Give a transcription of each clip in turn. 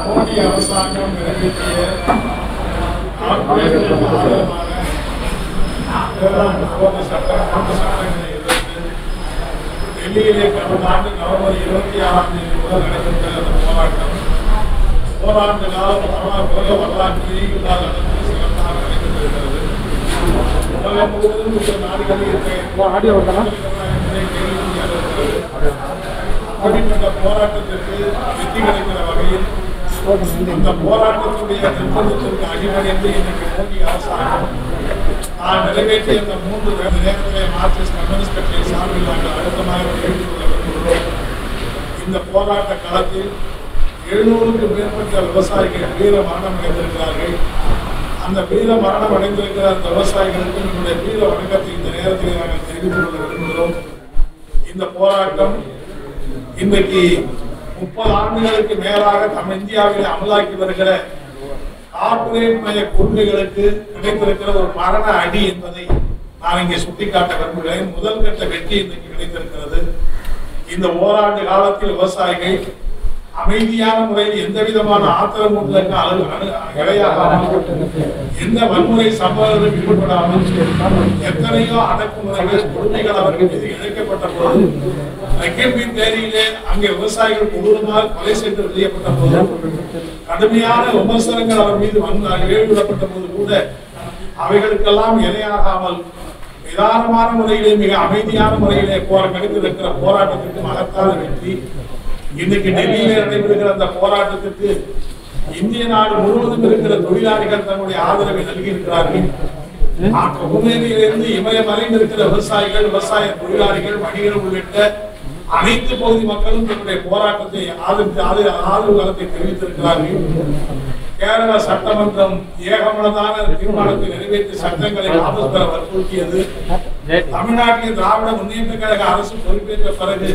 மோடி அரசாங்கம் நிறைவேற்றிய ஆட்சியர்களுக்கு ஆதரவான வேளாண் போன்ற சட்டம் போன்ற சட்டங்களை எதிர்த்து டெல்லியிலே கடந்த ஆண்டு நவம்பர் இருபத்தி ஆறாம் தேதி முதல் நடைபெற்ற அந்த போராட்டம் ஓராண்டு காலம் வரலாறு உலக வரலாற்றிலே இல்லாத அளவுக்கு சிறப்பாக நடைபெற்றிருக்கிறது உலகம் முழுவதும் உள்ள நாடுகளில் இருக்கிற ஆடியோ வருதா அப்படிப்பட்ட போராட்டத்திற்கு வெற்றி கிடைக்கிற வகையில் அந்த போராட்டத்துடைய நிர்பந்தத்திற்கு அடிபணிந்து இன்னைக்கு மோடி அரசாங்கம் நான் நிறைவேற்றிய இந்த மூன்று வேறு நேரத்திலே மார்க்சிஸ்ட் கம்யூனிஸ்ட் கட்சியை சார்பில் நாங்கள் அழுத்தமாக தெரிவித்துக் கொள்ள விரும்புகிறோம் இந்த போராட்ட களத்தில் எழுநூறுக்கும் மேற்பட்ட விவசாயிகள் வீர மரணம் அடைந்திருக்கிறார்கள் அந்த வீர மரணம் அடைந்திருக்கிற அந்த விவசாயிகளுக்கு நம்முடைய வீர வணக்கத்தை இந்த நேரத்தில் நாங்கள் தெரிவித்துக் கொள்ள விரும்புகிறோம் இந்த போராட்டம் இன்றைக்கு முப்பது ஆண்டுகளுக்கு மேலாக நம் இந்தியாவில் அமலாக்கி வருகிற கார்ப்பரேட் மய கொள்கைகளுக்கு கிடைத்திருக்கிற ஒரு மரண அடி என்பதை நான் இங்கே சுட்டிக்காட்ட விரும்புகிறேன் முதல் கட்ட வெற்றி இன்றைக்கு கிடைத்திருக்கிறது இந்த ஓராண்டு காலத்தில் விவசாயிகள் அமைதியான முறையில் எந்த விதமான ஆத்திரமூட்டலுக்கு அழகு இடையாகாமல் எந்த வன்முறை சம்பவங்களும் ஈடுபடாமல் எத்தனையோ அடக்குமுறைகள் கொடுமைகள் அவர்கள் மீது இழைக்கப்பட்ட போது லக்கியம்பின் தேதியிலே அங்கே விவசாயிகள் முழுவதுமாக கொலை செய்து வெளியப்பட்ட போது கடுமையான விமர்சனங்கள் அவர் மீது வந்து ஏழுவிடப்பட்ட போது கூட அவைகளுக்கெல்லாம் இணையாகாமல் நிதானமான முறையிலே மிக அமைதியான முறையிலே போற கிடைத்திருக்கிற போராட்டத்திற்கு மகத்தான வெற்றி இன்னைக்கு டெல்லியிலே நடைபெறுகிற அந்த போராட்டத்திற்கு இந்திய நாடு முழுவதும் இருக்கிற தொழிலாளிகள் தன்னுடைய ஆதரவை நல்கி இருக்கிறார்கள் குமேரியிலிருந்து இமயமலையில் இருக்கிற விவசாயிகள் விவசாய தொழிலாளிகள் வணிகர்கள் உள்ளிட்ட அனைத்து பகுதி மக்களும் தன்னுடைய போராட்டத்தை ஆதரித்து ஆதரவு ஆதரவு கலத்தை தெரிவித்திருக்கிறார்கள் கேரள சட்டமன்றம் ஏகமனதான தீர்மானத்தை நிறைவேற்றி சட்டங்களை வாபஸ் பெற வற்புறுத்தியது தமிழ்நாட்டில் திராவிட முன்னேற்ற கழக அரசு பொறுப்பேற்ற பிறகு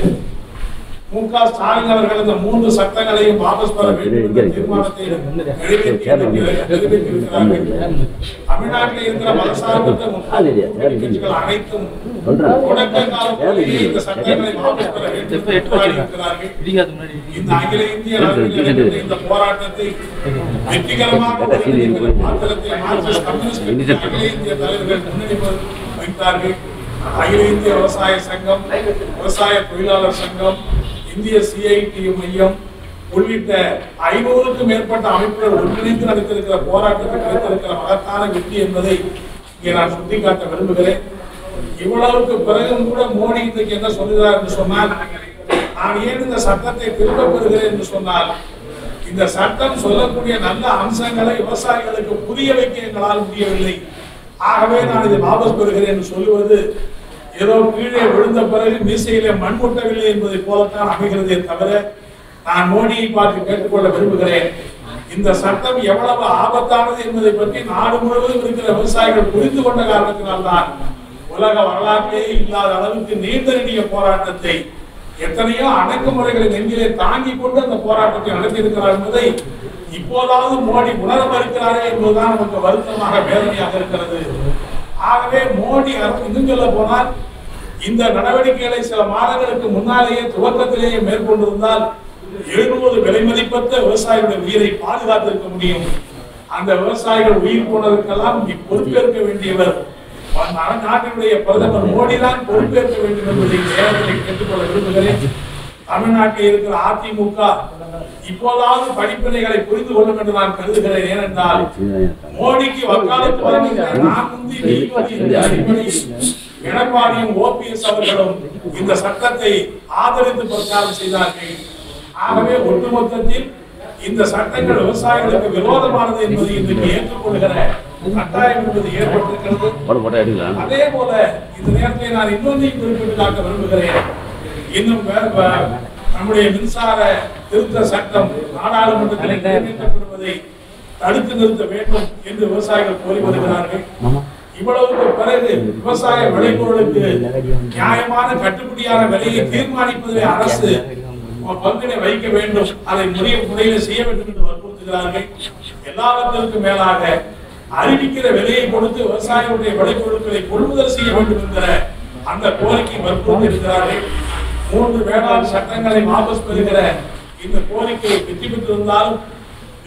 மு க ஸ்டாலின் அவர்கள் இந்த மூன்று சட்டங்களையும் வாபஸ் பெற வேண்டும் என்ற தீர்மானத்தை நிறைவேற்றி நிறைவேற்றியிருக்கிறார்கள் தமிழ்நாட்டில் இருக்கிற மதசார்பற்ற முற்போக்கு கட்சிகள் அனைத்தும் தொடக்க காலத்திலேயே இந்த சட்டங்களை வாபஸ் பெற வேண்டும் என்று போராடியிருக்கிறார்கள். இந்த அகில இந்திய அளவில் நடக்கிற இந்த போராட்டத்தை வெற்றிகரமாக ஒருங்கிணைக்கிற மாத்திரத்தை மார்க்சிஸ்ட் கம்யூனிஸ்ட் கட்சி அகில இந்திய தலைவர்கள் முன்னணி வைத்தார்கள் அகில இந்திய விவசாய சங்கம் விவசாய தொழிலாளர் சங்கம் இந்திய சிஐடி மையம் உள்ளிட்ட ஐநூறுக்கும் மேற்பட்ட அமைப்புகள் ஒன்றிணைந்து நடத்திருக்கிற போராட்டத்தில் கிடைத்திருக்கிற மகத்தான வெற்றி என்பதை இங்கே நான் சுட்டிக்காட்ட விரும்புகிறேன் இவ்வளவுக்கு பிறகும் கூட மோடி இன்றைக்கு என்ன சொல்லுகிறார் என்று சொன்னால் நான் ஏன் இந்த சட்டத்தை திரும்ப பெறுகிறேன் என்று சொன்னால் இந்த சட்டம் சொல்லக்கூடிய நல்ல அம்சங்களை விவசாயிகளுக்கு புரிய வைக்க எங்களால் முடியவில்லை ஆகவே நான் இதை வாபஸ் பெறுகிறேன் என்று சொல்லுவது ஏதோ கீழே விழுந்த பிறகு மீசையிலே மண் முட்டவில்லை என்பதை போலத்தான் அமைகிறதே தவிர நான் மோடியை பார்த்து கேட்டுக்கொள்ள விரும்புகிறேன் இந்த சட்டம் எவ்வளவு ஆபத்தானது என்பதை பற்றி நாடு முழுவதும் இருக்கிற விவசாயிகள் புரிந்து கொண்ட காரணத்தினால்தான் உலக வரலாற்றிலே இல்லாத அளவுக்கு நீண்ட நெடிய போராட்டத்தை எத்தனையோ அடக்குமுறைகளை நெஞ்சிலே தாங்கிக் கொண்டு அந்த போராட்டத்தை நடத்தியிருக்கிறார் என்பதை இப்போதாவது மோடி உணர மறுக்கிறாரே என்பதுதான் நமக்கு வருத்தமாக வேதனையாக இருக்கிறது ஆகவே மோடி அரசு இன்னும் சொல்ல போனால் இந்த நடவடிக்கைகளை சில மாதங்களுக்கு முன்னாலேயே துவக்கத்திலேயே மேற்கொண்டிருந்தால் எழுநூறு விலை மதிப்பற்ற விவசாயிகளுடைய உயிரை பாதுகாத்திருக்க முடியும் அந்த விவசாயிகள் உயிர் போனதற்கெல்லாம் நீ பொறுப்பேற்க வேண்டியவர் நா- நாட்டினுடைய பிரதமர் மோடி தான் பொறுப்பேற்க வேண்டும் என்பதை நேரத்தில் கேட்டுக்கொள்ள விரும்புகிறேன் தமிழ்நாட்டில் இருக்கிற அதிமுக இப்போதாவது படிப்பினைகளை புரிந்து கொள்ளும் என்று நான் கருதுகிறேன் ஏனென்றால் மோடிக்கு வக்காலத்து வழங்குகிற நான் முந்தி நீ முந்தி என்ற அடிப்படையில் எடப்பாடியும் ஓபிஎஸ் அவர்களும் இந்த சட்டத்தை ஆதரித்து பிரச்சாரம் செய்தார்கள் ஆகவே ஒட்டுமொத்தத்தில் இந்த சட்டங்கள் விவசாயிகளுக்கு விரோதமானது என்பதை இன்றைக்கு ஏற்றுக்கொள்கிற கட்டாயம் என்பது ஏற்பட்டிருக்கிறது போட போட்டோ எடுக்கலாம் அதே போல இந்த நேரத்தில் நான் இன்னொன்றையும் குறிப்பிட்டு காட்ட விரும்புகிறேன் இன்னும் வே- வே- நம்முடைய மின்சார திருத்த சட்டம் நாடாளுமன்றத்தில் நிறைவேற்றப்படுவதை தடுத்து நிறுத்த வேண்டும் என்று விவசாயிகள் கோரி வருகிறார்கள் இவ்வளவுக்கு பிறகு விவசாய விளைபொருளுக்கு நியாயமான கட்டுப்படியான விலையை தீர்மானிப்பதிலே அரசு பங்கினை வைக்க வேண்டும் அதை முறைய முறையில் செய்ய வேண்டும் என்று வற்புறுத்துகிறார்கள் எல்லாவற்றிற்கும் மேலாக அறிவிக்கிற விலையை கொடுத்து விவசாயிகளுடைய விளைபொருட்களை கொள்முதல் செய்ய வேண்டும் என்கிற அந்த கோரிக்கை வற்புறுத்தி இருக்கிறார்கள் மூன்று வேளாண் சட்டங்களை வாபஸ் பெறுகிற இந்த கோரிக்கை வெற்றி பெற்றிருந்தாலும்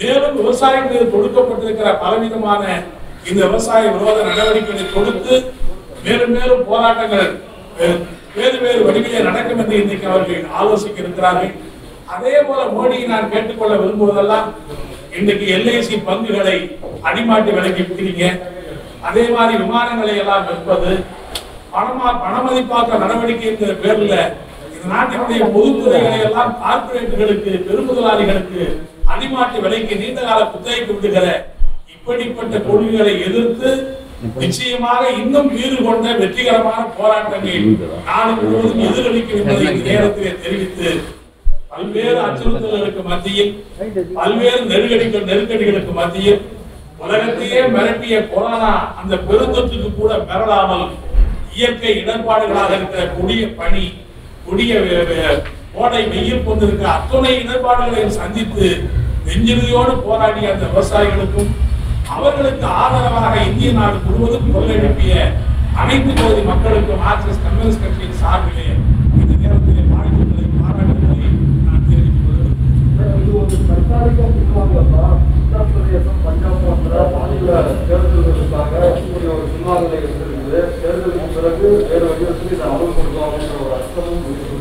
மேலும் விவசாயம் மீது தொடுக்கப்பட்டிருக்கிற பலவிதமான இந்த விவசாய விரோத நடவடிக்கைகளை கொடுத்து மேலும் மேலும் போராட்டங்கள் அஹ், வேறு வேறு வடிவிலே நடக்கும் என்று இன்னைக்கு அவர்கள் ஆலோசிக்க இருக்கிறார்கள் அதே போல மோடியை நான் கேட்டுக்கொள்ள விரும்புவதெல்லாம் இன்னைக்கு எல்ஐசி பங்குகளை அடிமாட்டி விலைக்கு விற்கிறீங்க அதே மாதிரி விமானங்களை எல்லாம் விற்பது பணமா பணமதிப்பாக்க நடவடிக்கை என்கிற பேர்ல இந்த நாட்டினுடைய பொதுத்துறைகளை எல்லாம் கார்ப்பரேட்டுகளுக்கு பெருமுதலாளிகளுக்கு அடிமாட்டு விலைக்கு நீண்ட கால குத்தகைக்கு விடுகிற இப்படிப்பட்ட கொள்கைகளை எதிர்த்து நிச்சயமாக இன்னும் வீறு கொண்ட வெற்றிகரமான போராட்டங்கள் நாடு முழுவதும் எதிரொலிக்கும் என்பதை இந்த நேரத்திலே தெரிவித்து பல்வேறு அச்சுறுத்தல்களுக்கு மத்தியில் பல்வேறு நெருக்கடிகள் நெருக்கடிகளுக்கு மத்தியில் உலகத்தையே மிரட்டிய கொரோனா அந்த பெருந்தொற்றுக்கு கூட மிரளாமல் இயற்கை இடர்பாடுகளாக இருக்கிற கொடிய பனி கொடிய வெ- வெ- கோடை வெயில் கொண்டிருக்கிற அத்துணை இடர்பாடுகளையும் சந்தித்து நெஞ்சுறுதியோடு போராடிய அந்த விவசாயிகளுக்கும் அவர்களுக்கு ஆதரவாக இந்திய நாடு முழுவதும் குரல் எழுப்பிய அனைத்து பகுதி மக்களுக்கும் மார்க்சிஸ்ட் கம்யூனிஸ்ட் கட்சியின் சார்பிலே இந்த நேரத்திலே வாழ்த்துக்களை பாராட்டுகளை நான் தெரிவித்துக் கொள்கிறேன் இது ஒரு தற்காலிக பின்வாங்கலப்பா உத்தரப்பிரதேசம் பஞ்சாப் போன்ற மாநில தேர்தல்களுக்காக இப்படி ஒரு பின்வாங்கலை இருந்திருக்குது தேர்தலுக்கு பிறகு வேறு வடிவத்தில் இதை அமல்படுத்தும் அப்படின்ற ஒரு அர்த்தமும் இருக்குது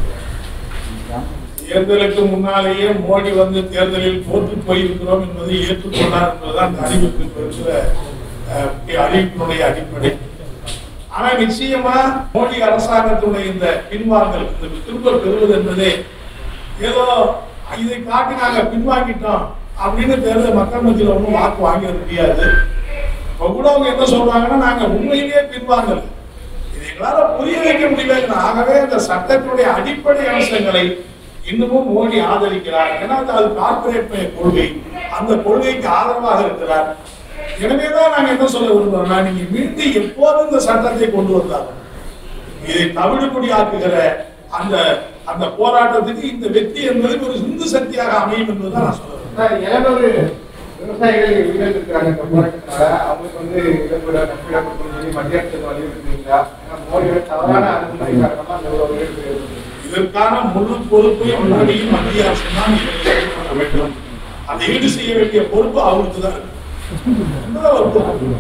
தேர்தலுக்கு முன்னாலேயே மோடி வந்து தேர்தலில் தோற்று போயிருக்கிறோம் என்பதை ஏற்றுக்கொண்டார் என்பதுதான் இந்த அறிவிப்பு இருக்கிற அஹ், அறிவிப்பினுடைய அடிப்படை ஆனா நிச்சயமா மோடி அரசாங்கத்தினுடைய இந்த பின்வாங்கல் இந்த திரும்ப பெறுவது என்பதே ஏதோ இதை காட்டி நாங்க பின்வாங்கிட்டோம் அப்படின்னு தேர்தல் மக்கள் மத்தியில் ஒன்றும் வாக்கு வாங்கிட முடியாது இப்ப கூட அவங்க என்ன சொல்றாங்கன்னா நாங்க உண்மையிலேயே பின்வாங்கல் இதை எங்களால புரிய வைக்க முடியல ஆகவே அந்த சட்டத்தினுடைய அடிப்படை அம்சங்களை இன்னமும் மோடி ஆதரிக்கிறார் ஏன்னா அது அது கார்பரேட் கொள்கை அந்த கொள்கைக்கு ஆதரவாக இருக்கிறார் எனவேதான் நாங்க என்ன சொல்ல விரும்புறோம்னா நீங்க மீண்டும் எப்போதும் இந்த சட்டத்தை கொண்டு வந்தாங்க இதை தவிடுபடியாக்குகிற அந்த அந்த போராட்டத்துக்கு இந்த வெற்றி என்பது ஒரு இந்து சக்தியாக அமையும் என்பதுதான் நான் சொல்றேன் சார், இருநூறு விவசாயிகள் உயிரிழந்திருக்கிறாங்க இந்த போராட்டத்தினால அவங்களுக்கு வந்து இழப்பீடு நஷ்டீடு கொடுக்கணும்னு சொல்லி மத்திய அரசு வலியுறுத்துறீங்களா ஏன்னா மோடியோட தவறான அணுகுமுறை காரணமா அந்த ஒரு உயிரிழப்பு ஏற்பட்டது. இதற்கான முழு பொறுப்பை மோடியும் மத்திய அரசு தான் ஈடு வேண்டும் அதை ஈடு செய்ய வேண்டிய பொறுப்பு அவருக்கு தான் இருக்கு. என்பது ஒரு பொறுப்பு.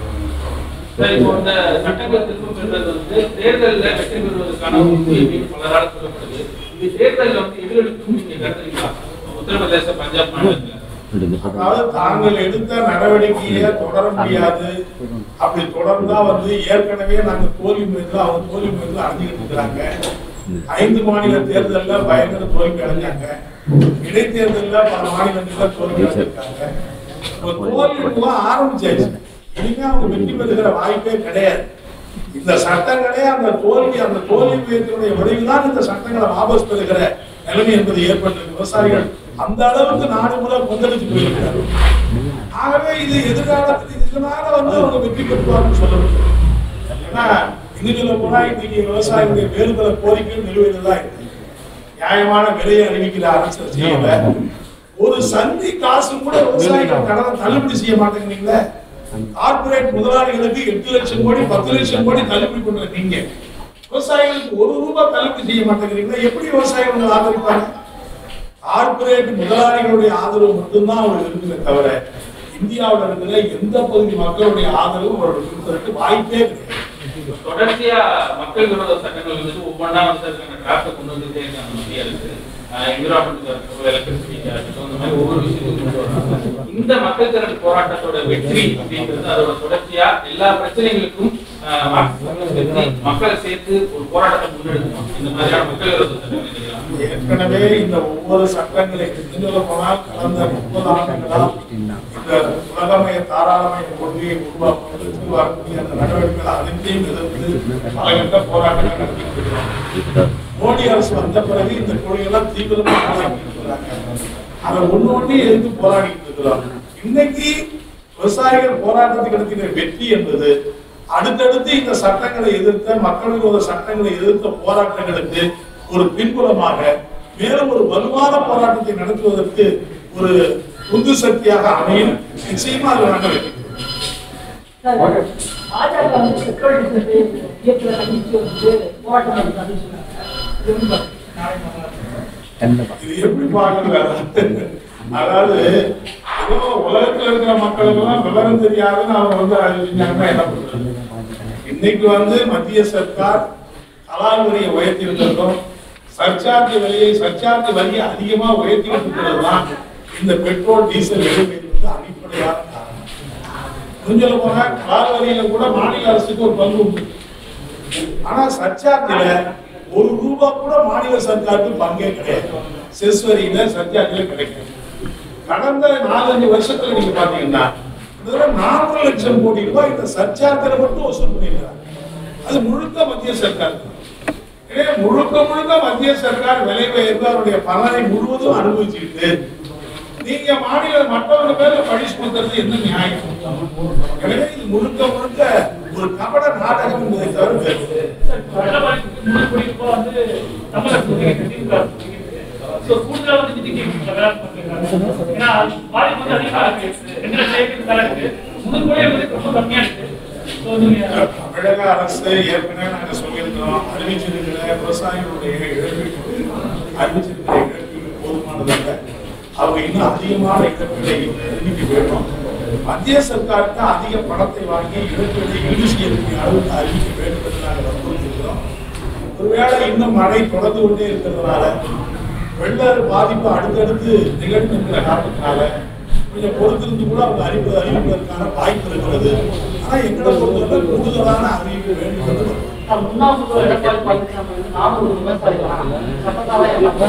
சார், இப்போ இந்த சட்டங்கள் திரும்ப பெறுவது வந்து தேர்தல்ல வெற்றி பெறுவதற்கான உத்தி அப்படின்னு பலரால் சொல்லப்படுது இது தேர்தல்ல வந்து எதிரொலிக்கும் நீங்க கருதுறீங்களா உத்தரப்பிரதேச பஞ்சாப் மாநிலத்துல அதாவது தாங்கள் எடுத்த நடவடிக்கையை தொடர முடியாது அப்படி தொடர்ந்தா வந்து ஏற்கனவே நாங்க தோல்வி முயற்சி அவங்க தோல்வி முயற்சி அடைஞ்சுக்கிட்டு இருக்கிறாங்க ஐந்து மாநில தேர்தல்ல பயங்கர தோல்வி அடைஞ்சாங்க இடைத்தேர்தல்ல பல மாநிலங்கள்ல தோல்வி அடைஞ்சிருக்காங்க இப்ப தோல்வி எல்லாம் ஆரம்பிச்சாச்சு இனிமே அவங்க வெற்றி பெறுகிற வாய்ப்பே கிடையாது இந்த சட்டங்களே அந்த தோல்வி அந்த தோல்வி முயற்சியுடைய விளைவுதான் இந்த சட்டங்களை வாபஸ் பெறுகிற நிலைமை என்பது ஏற்பட்டிருக்கு விவசாயிகள் அந்த அளவுக்கு நாடு முறை கொந்தளித்து போயிருக்கிறார் ஆகவே இது எதிர்காலத்தில் இதனால வந்து அவங்க வெற்றி பெறுவார்னு சொல்ல முடியும் ஏன்னா இன்னைக்கு போனா இன்னைக்கு விவசாயிகளுடைய வேறுதல கோரிக்கை நிலுவையில் தான் இருக்கு நியாயமான விலையை அறிவிக்கிற அரசு செய்யல ஒரு சந்தி காசு கூட விவசாயிகள் கடனை தள்ளுபடி செய்ய மாட்டேங்கிறீங்களே கார்பரேட் முதலாளிகளுக்கு எட்டு லட்சம் கோடி பத்து லட்சம் கோடி தள்ளுபடி பண்றீங்க விவசாயிகளுக்கு ஒரு ரூபாய் தள்ளுபடி செய்ய மாட்டேங்கிறீங்களா எப்படி விவசாயிகள் உங்களை ஆதரிப்பாங்க கார்பரேட் முதலாளிகளுடைய ஆதரவு மட்டும்தான் அவங்களுக்கு இருக்குமே தவிர இந்தியாவில் இருக்கிற எந்த பகுதி மக்களுடைய ஆதரவும் அவர்களுக்கு இருப்பதற்கு வாய்ப்பே கிடையாது தொடர்ச்சியா மக்கள் விரோத சட்டங்கள் வந்துட்டு ஒவ்வொன்றா வந்து அதுக்கான டிராப்டை கொண்டு வந்துட்டே இருக்காங்க மத்திய அரசு என்விரான்மெண்ட் எலக்ட்ரிசிட்டி இந்த மாதிரி ஒவ்வொரு விஷயத்தையும் கொண்டு வராங்க இந்த மக்கள் திரள் போராட்டத்தோட வெற்றி அப்படின்றது அதோட தொடர்ச்சியா எல்லா பிரச்சனைகளுக்கும் ஆஹ், மார்க்சிஸ்ட் கம்யூனிஸ்ட் கட்சி மக்களை சேர்த்து ஒரு போராட்டத்தை முன்னெடுக்கணும் இந்த மாதிரியான மக்கள் விரோத சட்டங்கள் இல்லையா? ஏற்கனவே இந்த ஒவ்வொரு சட்டங்களை சொல்ல போனால் கடந்த முப்பது ஆண்டுகளால் இந்த உலகமய தாராளமய கொள்கையை உருவாக்குவதற்கு வரக்கூடிய அந்த நடவடிக்கைகள் அனைத்தையும் எதிர்த்து பலகட்ட போராட்டங்கள் நடத்திட்டு இருக்கிறோம். மோடி அரசு வந்த பிறகு இந்த கொள்கையெல்லாம் தீவிரமா போராடிட்டு இருக்கிறாங்க அதை ஒண்ணு ஒண்ணு எதிர்த்து போராடிட்டு இருக்கிறோம் இன்னைக்கு விவசாயிகள் போராட்டத்துக்கு நடத்தின வெற்றி என்பது அடுத்தடுத்து இந்த சட்டங்களை எதிர்த்த மக்கள் விரோத சட்டங்களை எதிர்த்த போராட்டங்களுக்கு ஒரு பின்புலமாக மேலும் ஒரு வலுவான போராட்டத்தை நடத்துவதற்கு ஒரு உந்து சக்தியாக அமையும் நிச்சயமா அது நாங்கள் வெற்றி பெறுவோம். பாஜக வந்து பெட்ரோல் டீசல் இயற்கை கண்டிச்சு வந்து போராட்டம் நடத்துறாங்கன்னு சொன்னாங்க. இது எப்படி பாக்குறீங்க? இது எப்படி பார்க்கறது அதாவது ஏதோ உலகத்துல இருக்கிற மக்களுக்கெல்லாம் விவரம் தெரியாதுன்னு அவங்க வந்து அறிவிச்சாங்கன்னா என்ன பண்றது இன்னைக்கு வந்து மத்திய சர்க்கார் கலால் வரியை உயர்த்தி இருக்கிறதும் சர்ச்சார்ஜ் விலையை சர்ச்சார்ஜ் வரியை அதிகமா உயர்த்திக்கிட்டு இருக்கிறதுதான் இந்த பெட்ரோல் டீசல் விலை உயர்வுக்கு அடிப்படையான காரணம் கொஞ்சம் போனா கலால் வரியில கூட மாநில அரசுக்கு ஒரு பங்கு உண்டு ஆனா சர்ச்சார்ஜ்ல ஒரு ரூபா கூட மாநில சர்க்காருக்கு பங்கே கிடையாது செஸ் வரியில சர்ச்சார்ஜ்ல கிடைக்கும் கடந்த நாலஞ்சு வருஷத்துல நீங்க பாத்தீங்கன்னா கிட்டத்தட்ட நானூறு லட்சம் கோடி ரூபாய் இந்த சர்ச்சார்ஜில் மட்டும் வசூல் பண்ணியிருக்காங்க அது முழுக்க மத்திய சர்க்கார் தான். எனவே முழுக்க முழுக்க மத்திய சர்க்கார் விலை உயர்வு அவருடைய பலனை முழுவதும் அனுபவிச்சுக்கிட்டு நீங்க மாநில மற்றவங்க பேர்ல பழிச்சு கொடுக்கறது என்ன நியாயம் எனவே இது முழுக்க முழுக்க ஒரு கபட நாடகம் என்பதை தவிர வேறு இல்லை. முன்னுக்குடிப்போ வந்து தமிழக ஒதுக்கிட்டு திமுக ஒதுக்கிட்டு ஸோ கூடுதலா வந்து நிதிக்கு வேலை பண்ணிருக்காங்க ஏன்னா பாதிப்பு வந்து அதிகமா இருக்கு ரெண்டு லட்சம் ஏக்கர் தலை இருக்கு முன்னுக்குடியே வந்து ரொம்ப கம்மியா இருக்கு ஸோ நீங்க தமிழக அரசு ஏற்கனவே நாங்க சொல்லியிருக்கிறோம் அறிவிச்சிருக்கிற விவசாயிகளுடைய இழப்பீடு அறிவிச்சிருக்கிற இழப்பீடு போதுமானதல்ல அவங்க இன்னும் அதிகமான இழப்பீடை அறிவிக்க வேண்டும் மத்திய சர்க்காருக்கு அதிக பணத்தை வாங்கி இழப்பீடை ஈடு செய்யக்கூடிய அளவுக்கு அறிவிக்க வேண்டும் என்று நாங்கள் வற்புறுத்திருக்கிறோம் ஒருவேளை இன்னும் மழை தொடர்ந்து கொண்டே இருக்கிறதுனால வெள்ள பாதிப்பு அடுத்தடுத்து நிகழ்ந்து இருக்கிற காரணத்தினால கொஞ்சம் பொறுத்திருந்து கூட அவங்க அறிவு அறிவிப்பதற்கான வாய்ப்பு இருக்கிறது ஆனா எங்களை பொறுத்தவரை கூடுதலான அறிவிப்பு வேண்டும் என்று வற்புறுத்துகிறோம். முன்னாள் முதல்வர் எடப்பாடி பழனிசாமி வந்து நானூறு விவசாயிகள் சட்டத்தால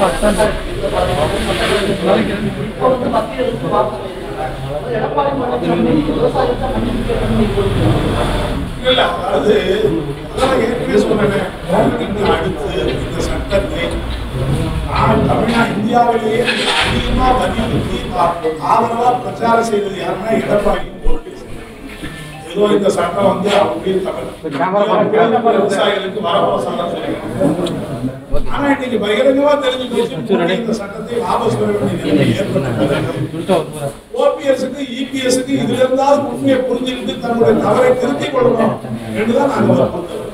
இப்போ வந்து மத்திய அரசு வாக்கு சொல்லியிருக்காங்க. எடப்பாடி பழனிசாமி விவசாயிகள் தான் மன்னிப்பு கேட்கணும்னு கொடுத்திருக்காங்க. இல்ல அதாவது அதான் ஏற்கனவே சொன்னேன் மோகனுக்கு அடுத்து இந்த சட்டத்தை நான் தமிழ்நா இந்தியாவிலேயே மிக அதிகமா வலியுறுத்தி ஆதரவா பிரச்சாரம் செய்தது யாருன்னா எடப்பாடி ஓபிஎஸ். ஏதோ இந்த சட்டம் வந்து அப்படியே தமிழ் விவசாயிகளுக்கு வரப்பிரசாதம் சொல்லிக்கணும் ஆனா இன்னைக்கு பகிரங்கமா தெரிஞ்சு போச்சு மோடி இந்த சட்டத்தை வாபஸ் பெற வேண்டிய நிலைமை ஏற்பட்டுள்ளது ஓபிஎஸ்க்கு இபிஎஸ்க்கு இதுல இருந்தாவது உண்மையை புரிஞ்சுக்கிட்டு தன்னுடைய தவறை திருத்திக் கொள்ளணும் என்றுதான் நாங்கள் வற்புறுத்துறோம்